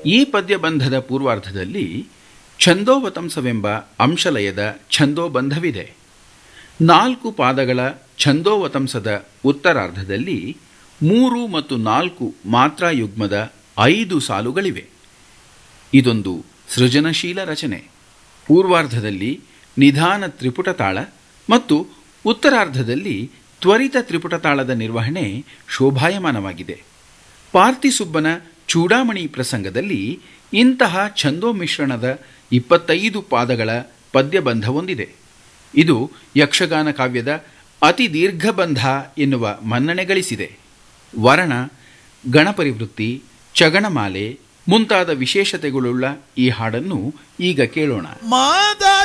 ಈ ಪದ್ಯಬಂಧದ ಪೂರ್ವಾರ್ಧದಲ್ಲಿ ಛಂದೋವತಂಸವೆಂಬ ಅಂಶಲಯದ ಛಂದೋಬಂಧವಿದೆ ನಾಲ್ಕು ಪಾದಗಳ ಛಂದೋವತಂಸದ ಉತ್ತರಾರ್ಧದಲ್ಲಿ ಮೂರು ಮತ್ತು ನಾಲ್ಕು ಮಾತ್ರಾಯುಗ್ಮದ ಐದು ಸಾಲುಗಳಿವೆ ಇದೊಂದು ಸೃಜನಶೀಲ ರಚನೆ ಪೂರ್ವಾರ್ಧದಲ್ಲಿ ನಿಧಾನ ತ್ರಿಪುಟ ತಾಳ ಮತ್ತು ಉತ್ತರಾರ್ಧದಲ್ಲಿ ತ್ವರಿತ ತ್ರಿಪುಟ ತಾಳದ ನಿರ್ವಹಣೆ ಶೋಭಾಯಮಾನವಾಗಿದೆ ಪಾರ್ತಿಸುಬ್ಬನ ಚೂಡಾಮಣಿ ಪ್ರಸಂಗದಲ್ಲಿ ಇಂತಹ ಛಂದೋ ಮಿಶ್ರಣದ ಇಪ್ಪತ್ತೈದು ಪಾದಗಳ ಪದ್ಯಬಂಧ ಹೊಂದಿದೆ ಇದು ಯಕ್ಷಗಾನ ಕಾವ್ಯದ ಅತಿ ದೀರ್ಘಬಂಧ ಎನ್ನುವ ಮನ್ನಣೆ ಗಳಿಸಿದೆ ವರ್ಣ ಗಣಪರಿವೃತ್ತಿ ಚಗಣಮಾಲೆ ಮುಂತಾದ ವಿಶೇಷತೆಗಳುಳ್ಳ ಈ ಹಾಡನ್ನು ಈಗ ಕೇಳೋಣ ಮಾದ